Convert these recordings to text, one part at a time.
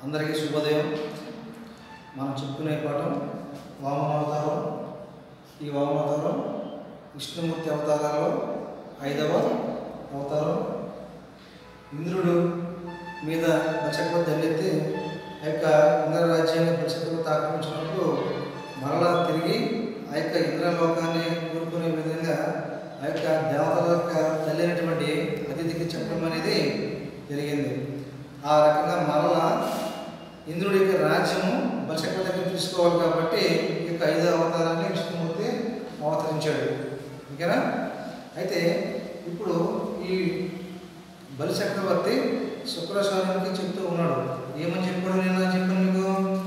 అందరికీ శుభోదయం మనం చెప్పుకునే పాఠం వామనావతారం ఈ వామనావతారం విష్ణుమూర్తి అవతారాల్లో ఐదవ అవతారం ఇంద్రుడు మీద బచక్రవర్తి దండెత్తి ఆ యొక్క ఇంద్ర రాజ్యాన్ని బచక్రవర్తి ఆక్రమించినప్పుడు మరలా తిరిగి ఆ యొక్క ఇంద్రలోకాన్ని కోరుకునే విధంగా ఆ యొక్క దేవతల యొక్క తల్లి అయినటువంటి అతిథికి చెప్పడం అనేది జరిగింది ఆ రకంగా మరలా ఇంద్రుడి యొక్క రాజ్యము బలచక్ర దగ్గర తీసుకోవాలి కాబట్టి ఈ యొక్క ఐదో అవతారాన్ని విష్ణుమూర్తి అవతరించాడు ఓకేనా అయితే ఇప్పుడు ఈ బలి చక్రవర్తి శుక్రస్వామికి చెప్తూ ఉన్నాడు ఏమని చెప్పాడు నేను చెప్పాను మీకు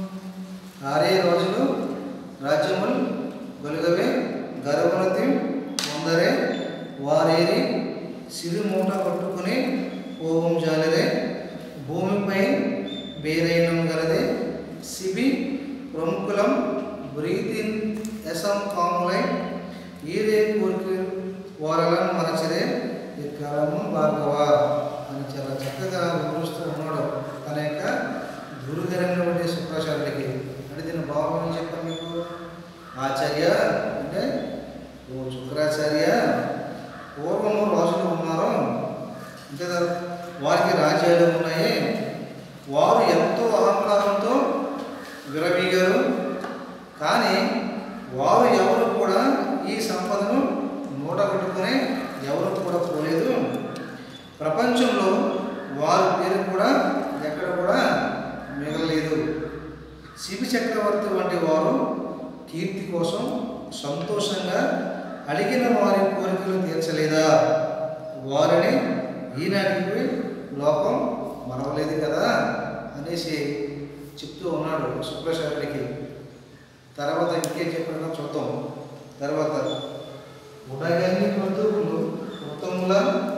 ఆరే రోజులు రాజ్యములు గొలుగవే గర్భవతి వందరే వారేరి సిరి మూట పట్టుకుని పోవం జాలరే భూమిపై బేరైనం గలదే సిబి ప్రముఖులం బ్రీతిన్ ఎసం కాములై ఈరే కోరిక వారలను మరచరే ఎక్కడము భార్గవ అని చాలా చక్కగా వివరిస్తూ ఉన్నాడు తన యొక్క గురుగరైనటువంటి శుక్రాచార్యుడికి అంటే దీని భావం ఏం చెప్పాను మీకు ఆచార్య అంటే ఓ శుక్రాచార్య పూర్వము రాజులు ఉన్నారు అంతే కదా వారికి రాజ్యాలు ఉన్నాయి వారు ఎంతో అహంకారంతో విరవీగారు కానీ వారు ఎవరు కూడా ఈ సంపదను మూట కట్టుకుని ఎవరు కూడా పోలేదు ప్రపంచంలో వారి పేరు కూడా ఎక్కడ కూడా మిగలలేదు శిబి చక్రవర్తి వంటి వారు కీర్తి కోసం సంతోషంగా అడిగిన వారి కోరికలు తీర్చలేదా వారిని ఈనాటికి లోకం మరవలేదు కదా అనేసి చెప్తూ ఉన్నాడు శుక్రాచార్యుడికి తర్వాత ఇంకేం చెప్పినా చూద్దాం తర్వాత ఉడగని మృతువులు ఉత్తముల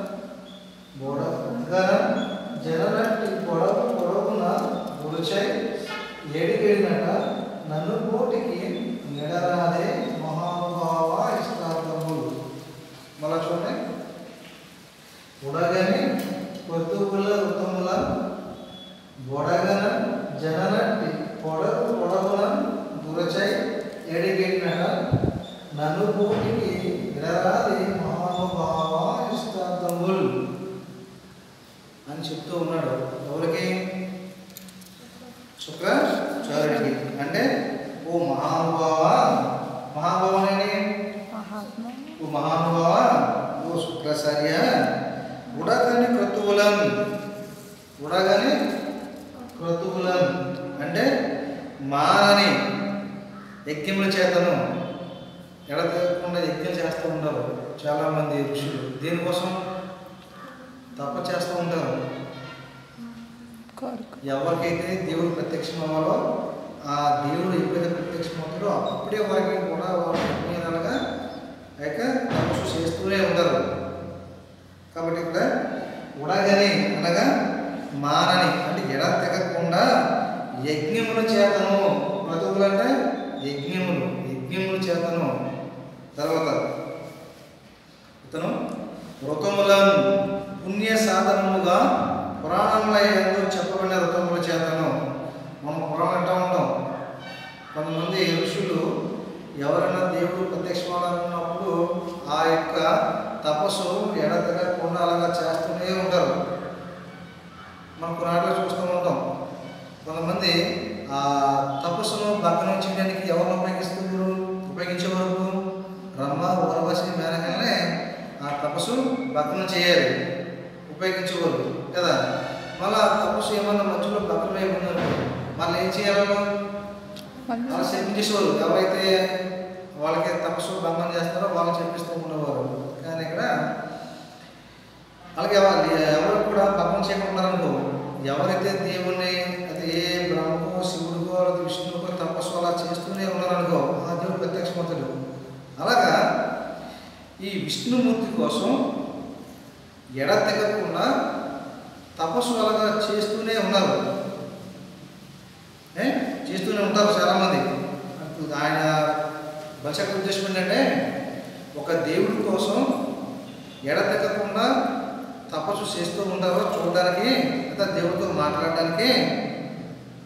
బొడగన జననట్టి పొడవు పొడవున ఉడిచై ఏడిగడినట నన్ను కోటికి నిడరాదే మహానుభావ ఇష్టార్థములు మళ్ళా చూడండి ఉడగని పొద్దుగుల ఉత్తముల బొడగన జననట్టి పొడవు పొడవున దురచై ఏడిగడినట నన్ను కోటికి నిడరాదే మహానుభావ ఇష్టార్థములు అని చెప్తూ ఉన్నాడు ఎవరికి శుక్రాచార్యుడికి అంటే ఓ మహానుభావ మహానుభావనేని మహాత్మా ఓ మహానుభావ ఓ శుక్రాచార్య ఉడగని క్రతువులన్ ఉడగని క్రతువులన్ అంటే మానని యజ్ఞముల చేతను ఎడతెగకుండా యజ్ఞం చేస్తూ ఉంటారు చాలామంది ఋషులు దీనికోసం తప చేస్తూ ఉంటారు కోరిక ఎవరికైతే దేవుడు ప్రత్యక్షం అవ్వాలో ఆ దేవుడు ఎప్పుడైతే ప్రత్యక్షం అవుతాడో అప్పుడే వారికి కూడా వారు విధాలుగా యొక్క తపస్సు చేస్తూనే ఉంటారు కాబట్టి ఇక్కడ ఉడగని అనగా మానని అంటే ఎడ తెగకుండా యజ్ఞముల చేతను బ్రతుకులు అంటే యజ్ఞములు యజ్ఞముల చేతను తర్వాత ఇతను వ్రతములను పుణ్య సాధనముగా పురాణంలో ఎంతో చెప్పబడిన వ్రతముల చేతను మనం పురాణం అంటూ ఉంటాం కొంతమంది ఋషులు ఎవరైనా దేవుడు ప్రత్యక్షమాలన్నప్పుడు ఆ యొక్క తపస్సు ఎడతెగకుండా అలాగా చేస్తూనే ఉంటారు మనం పురాణాలు చూస్తూ ఉంటాం కొంతమంది ఆ తపస్సును భగ్నం చేయడానికి ఎవరిని ఉపయోగిస్తున్నారు ఉపయోగించే వరకు రమ్మ ఊరవశి మేనకల్నే ఆ తపస్సు భగ్నం చేయాలి ఉపయోగించేవారు కదా మళ్ళీ ఆ తపస్సు ఏమన్నా మధ్యలో భగ్నం అయిపోయిందనుకో మళ్ళీ ఏం చేయాలి మళ్ళీ వాళ్ళు చెప్పించేసేవారు ఎవరైతే వాళ్ళకి తపస్సు భంగం చేస్తారో వాళ్ళు చెప్పిస్తూ ఉండేవారు కానీ ఇక్కడ అలాగే వాళ్ళు ఎవరు కూడా భంగం చేయకుండా అనుకో ఎవరైతే దేవుణ్ణి అది ఏ బ్రహ్మకో శివుడికో లేదా విష్ణువుకో తపస్సు అలా చేస్తూనే ఉన్నారనుకో ఆ దేవుడు ప్రత్యక్షమవుతాడు అలాగా ఈ విష్ణుమూర్తి కోసం ఎడతెగకుండా తపస్సు అలాగా చేస్తూనే ఉన్నారు ఏ? చేస్తూనే ఉంటారు చాలామంది ఆయన బలచక్ర ఉద్దేశం ఏంటంటే ఒక దేవుడి కోసం ఎడతెగకుండా తపస్సు చేస్తూ ఉంటారో చూడడానికి లేదా దేవుడితో మాట్లాడడానికి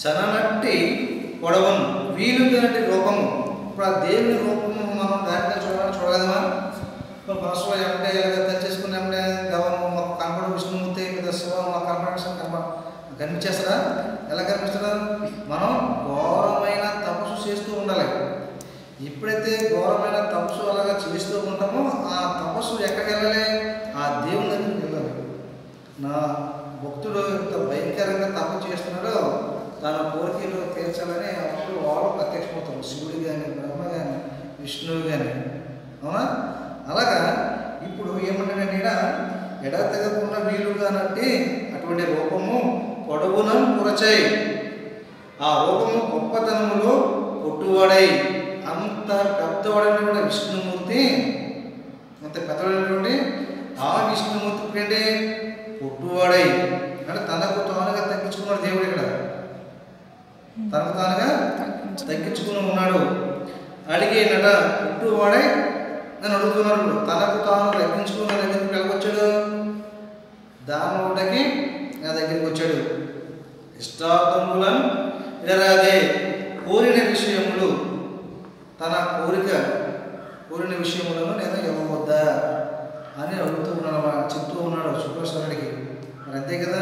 చననట్టి పొడవను వీలుగానటి రూపము ఇప్పుడు ఆ దేవుని రూపము మనం దాంట్లో చూడాలని చూడగలమా ఇప్పుడు మనసులో ఏమంటే ఎలాగ తెచ్చేసుకుని ఏమంటే గవను మాకు కనపడు విష్ణుమూర్తి పెద్ద శివ మాకు కనపడాల్సిన కనప కనిపించేస్తారా ఎలా కనిపిస్తారా మనం ఘోరమైన తపస్సు చేస్తూ ఉండాలి ఎప్పుడైతే ఘోరమైన తపస్సు అలాగా చేస్తూ ఉంటామో ఆ తపస్సు ఎక్కడికి వెళ్ళాలి ఆ దేవుని దగ్గరికి వెళ్ళాలి నా భక్తుడు ఎంత భయంకరంగా తపం చేస్తున్నాడో తన కోరికలు తీర్చాలని అప్పుడు వాళ్ళు ప్రత్యక్షమవుతారు శివుడు కానీ బ్రహ్మ కానీ విష్ణువు కానీ అవునా అలాగా ఇప్పుడు ఏమంటాడంటే ఈడ ఎడ తెగకుండా వీలుగా నట్టి అటువంటి రూపము పొడవున పురచై ఆ రూపము గొప్పతనములో కొట్టువాడై అంత పెద్దవాడైనటువంటి విష్ణుమూర్తి అంత పెద్దవాడైనటువంటి ఆ విష్ణుమూర్తి ఏంటి పుట్టువాడై అంటే తనకు తానుగా తగ్గించుకున్నాడు దేవుడు ఇక్కడ తనకు తానుగా తగ్గించుకుని ఉన్నాడు అడిగేనట పుట్టువాడై నన్ను అడుగుతున్నాడు ఇప్పుడు. తనకు తాను తగ్గించుకుని నా దగ్గరికి వెళ్ళకొచ్చాడు దాని ఒకటికి నా దగ్గరికి వచ్చాడు ఇష్టార్థములను ఇడరాదే కోరిన విషయములు తన కోరిక కోరిన విషయములను నేను ఇవ్వవద్దా అని అడుగుతూ ఉన్నాడు అన్నమాట. చెప్తూ ఉన్నాడు శుక్రస్వరుడికి మరి అంతే కదా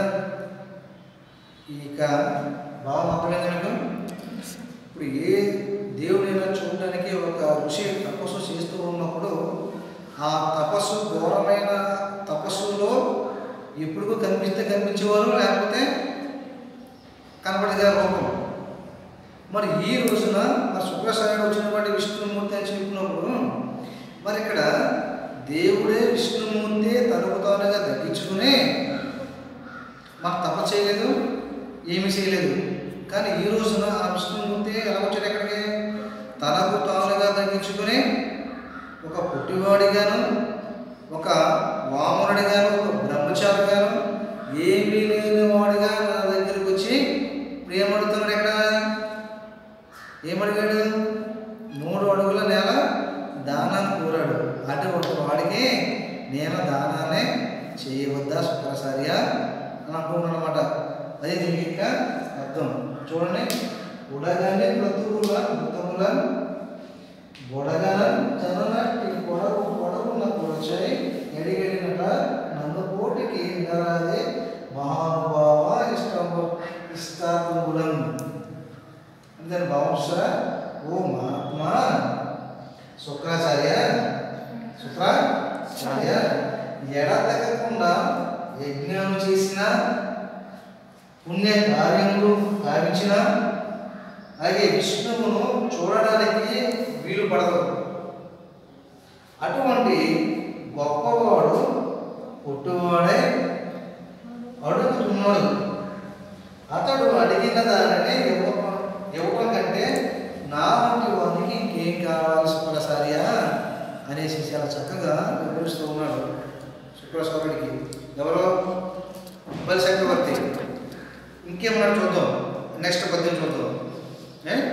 ఇక బాగా అర్థమైంది మీకు ఇప్పుడు ఏ దేవుడైనా చూడడానికి ఒక ఋషి తపస్సు చేస్తూ ఉన్నప్పుడు ఆ తపస్సు ఘోరమైన తపస్సులో ఎప్పుడు కనిపిస్తే కనిపించేవారు లేకపోతే కనపడేదే రూపం మరి ఈ రోజున మరి శుక్రసాయుడు వచ్చినటువంటి విష్ణుమూర్తి అని చెప్పినప్పుడు మరి ఇక్కడ దేవుడే విష్ణుమూర్తి తనకు తానుగా తగ్గించుకుని మాకు తప చేయలేదు ఏమీ చేయలేదు కానీ ఈ రోజున ఆ విష్ణుమూర్తి ఎలా వచ్చాడు ఎక్కడికి తనకు తానుగా తగ్గించుకుని ఒక పుట్టివాడిగాను ఒక వామనుడిగాను ఒక బ్రహ్మచారిగాను ఏమీ లేని వాడిగా నా దగ్గరికి వచ్చి ఇప్పుడు ఏమడుతున్నాడు ఇక్కడ ఏమడిగాడు మూడు అడుగుల నేల దానాన్ని కోరాడు అటువంటి వాడికి నేను దానాన్ని చేయవద్దా శుక్రసార్య అని అంటున్నాడు అనమాట అదే దీనికి ఇంకా అర్థం చూడండి ఉడగానే బ్రతుకుల మృతముల బొడగన జననట్టి పొడవు పొడవున కూర్చొని ఎడిగడినట నన్ను కోటికి నరాదే మహానుభావ ఇష్టము ఇష్టాత్ములం దాని భావం ఓ మహాత్మా శుక్రాచార్య శుక్రాచార్య ఎడ తగ్గకుండా యజ్ఞం చేసిన పుణ్య కార్యములు గావించిన అలాగే విష్ణువును చూడడానికి వీలు పడదు అటువంటి గొప్పవాడు పుట్టువాడే అడుగుతున్నాడు అతడు అడిగిన దానిని ఇవ్వక ఇవ్వడం కంటే నా వంటి వానికి ఇంకేం కావాలి శుక్రసార్య అనేసి చాలా చక్కగా వివరిస్తూ ఉన్నాడు శుక్రస్వామికి ఎవరో బలి చక్రవర్తి ఇంకేమన్నా చూద్దాం నెక్స్ట్ పద్యం చూద్దాం ఏ